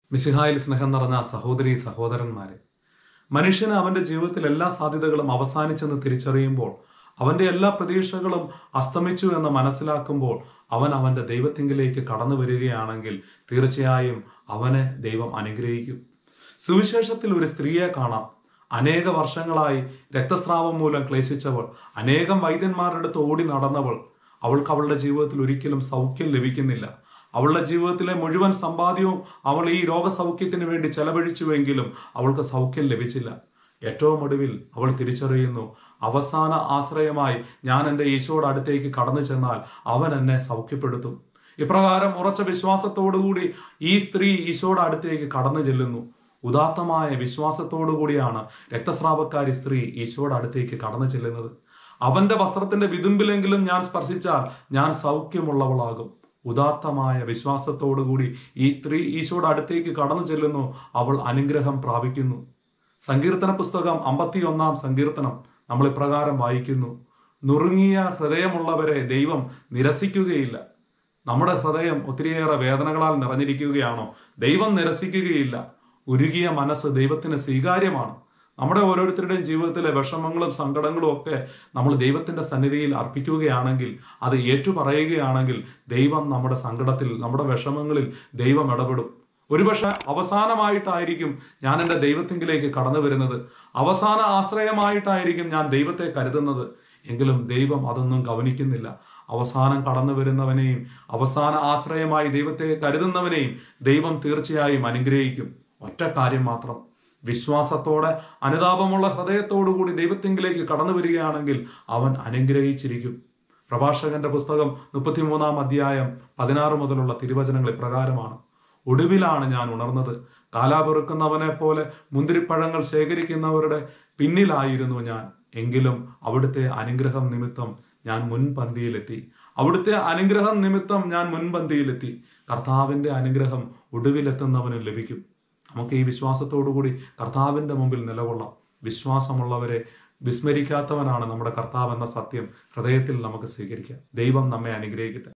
മിശിഹായിൽ സ്നേഹം നിറഞ്ഞ സഹോദരി സഹോദരന്മാരെ മനുഷ്യന് അവന്റെ ജീവിതത്തിൽ എല്ലാ സാധ്യതകളും അവസാനിച്ചെന്ന് തിരിച്ചറിയുമ്പോൾ അവന്റെ എല്ലാ പ്രതീക്ഷകളും അസ്തമിച്ചു എന്ന് മനസ്സിലാക്കുമ്പോൾ അവൻ അവന്റെ ദൈവത്തിങ്കിലേക്ക് കടന്നു വരികയാണെങ്കിൽ തീർച്ചയായും അവനെ ദൈവം അനുഗ്രഹിക്കും സുവിശേഷത്തിൽ ഒരു സ്ത്രീയെ കാണാം അനേക വർഷങ്ങളായി രക്തസ്രാവം മൂലം ക്ലേശിച്ചവൾ അനേകം വൈദ്യന്മാരുടെ അടുത്ത് ഓടി നടന്നവൾ അവൾക്ക് അവളുടെ ജീവിതത്തിൽ ഒരിക്കലും സൗഖ്യം ലഭിക്കുന്നില്ല അവളുടെ ജീവിതത്തിലെ മുഴുവൻ സമ്പാദ്യവും അവൾ ഈ രോഗസൗഖ്യത്തിന് വേണ്ടി ചെലവഴിച്ചുവെങ്കിലും അവൾക്ക് സൗഖ്യം ലഭിച്ചില്ല ഏറ്റവും ഒടുവിൽ അവൾ തിരിച്ചറിയുന്നു അവസാന ആശ്രയമായി ഞാൻ എൻ്റെ ഈശോയുടെ അടുത്തേക്ക് കടന്നു ചെന്നാൽ അവൻ എന്നെ സൗഖ്യപ്പെടുത്തും ഇപ്രകാരം ഉറച്ച വിശ്വാസത്തോടുകൂടി ഈ സ്ത്രീ ഈശോയുടെ അടുത്തേക്ക് കടന്നു ചെല്ലുന്നു ഉദാത്തമായ വിശ്വാസത്തോടു കൂടിയാണ് രക്തസ്രാവക്കാരി സ്ത്രീ ഈശോയുടെ അടുത്തേക്ക് കടന്നു ചെല്ലുന്നത് അവന്റെ വസ്ത്രത്തിന്റെ വിതുമ്പിലെങ്കിലും ഞാൻ സ്പർശിച്ചാൽ ഞാൻ സൗഖ്യമുള്ളവളാകും ഉദാത്തമായ വിശ്വാസത്തോടുകൂടി ഈ സ്ത്രീ ഈശോയുടെ അടുത്തേക്ക് കടന്നു ചെല്ലുന്നു അവൾ അനുഗ്രഹം പ്രാപിക്കുന്നു സങ്കീർത്തന പുസ്തകം അമ്പത്തിയൊന്നാം സങ്കീർത്തനം നമ്മൾ ഇപ്രകാരം വായിക്കുന്നു നുറുങ്ങിയ ഹൃദയമുള്ളവരെ ദൈവം നിരസിക്കുകയില്ല നമ്മുടെ ഹൃദയം ഒത്തിരിയേറെ വേദനകളാൽ നിറഞ്ഞിരിക്കുകയാണോ ദൈവം നിരസിക്കുകയില്ല ഉരുകിയ മനസ്സ് ദൈവത്തിന് സ്വീകാര്യമാണ് നമ്മുടെ ഓരോരുത്തരുടെയും ജീവിതത്തിലെ വിഷമങ്ങളും സങ്കടങ്ങളും ഒക്കെ നമ്മൾ ദൈവത്തിന്റെ സന്നിധിയിൽ അർപ്പിക്കുകയാണെങ്കിൽ അത് ഏറ്റുപറയുകയാണെങ്കിൽ ദൈവം നമ്മുടെ സങ്കടത്തിൽ നമ്മുടെ വിഷമങ്ങളിൽ ദൈവം ഇടപെടും ഒരുപക്ഷെ അവസാനമായിട്ടായിരിക്കും ഞാൻ എൻ്റെ ദൈവത്തിങ്കിലേക്ക് കടന്നു വരുന്നത് അവസാന ആശ്രയമായിട്ടായിരിക്കും ഞാൻ ദൈവത്തെ കരുതുന്നത് എങ്കിലും ദൈവം അതൊന്നും ഗവനിക്കുന്നില്ല അവസാനം കടന്നു വരുന്നവനെയും അവസാന ആശ്രയമായി ദൈവത്തെ കരുതുന്നവനെയും ദൈവം തീർച്ചയായും അനുഗ്രഹിക്കും ഒറ്റ കാര്യം മാത്രം വിശ്വാസത്തോടെ അനുതാപമുള്ള ഹൃദയത്തോടുകൂടി ദൈവത്തിങ്കിലേക്ക് കടന്നു വരികയാണെങ്കിൽ അവൻ അനുഗ്രഹിച്ചിരിക്കും പ്രഭാഷകന്റെ പുസ്തകം മുപ്പത്തിമൂന്നാം അധ്യായം പതിനാറ് മുതലുള്ള തിരുവചനങ്ങൾ ഇപ്രകാരമാണ് ഒടുവിലാണ് ഞാൻ ഉണർന്നത് കാലാപെറുക്കുന്നവനെ പോലെ മുന്തിരിപ്പഴങ്ങൾ ശേഖരിക്കുന്നവരുടെ പിന്നിലായിരുന്നു ഞാൻ എങ്കിലും അവിടുത്തെ അനുഗ്രഹം നിമിത്തം ഞാൻ മുൻപന്തിയിലെത്തി അവിടുത്തെ അനുഗ്രഹം നിമിത്തം ഞാൻ മുൻപന്തിയിലെത്തി കർത്താവിന്റെ അനുഗ്രഹം ഒടുവിലെത്തുന്നവന് ലഭിക്കും നമുക്ക് ഈ വിശ്വാസത്തോടുകൂടി കർത്താവിന്റെ മുമ്പിൽ നിലകൊള്ളാം വിശ്വാസമുള്ളവരെ വിസ്മരിക്കാത്തവനാണ് നമ്മുടെ കർത്താവ് എന്ന സത്യം ഹൃദയത്തിൽ നമുക്ക് സ്വീകരിക്കാം ദൈവം നമ്മെ അനുഗ്രഹിക്കട്ടെ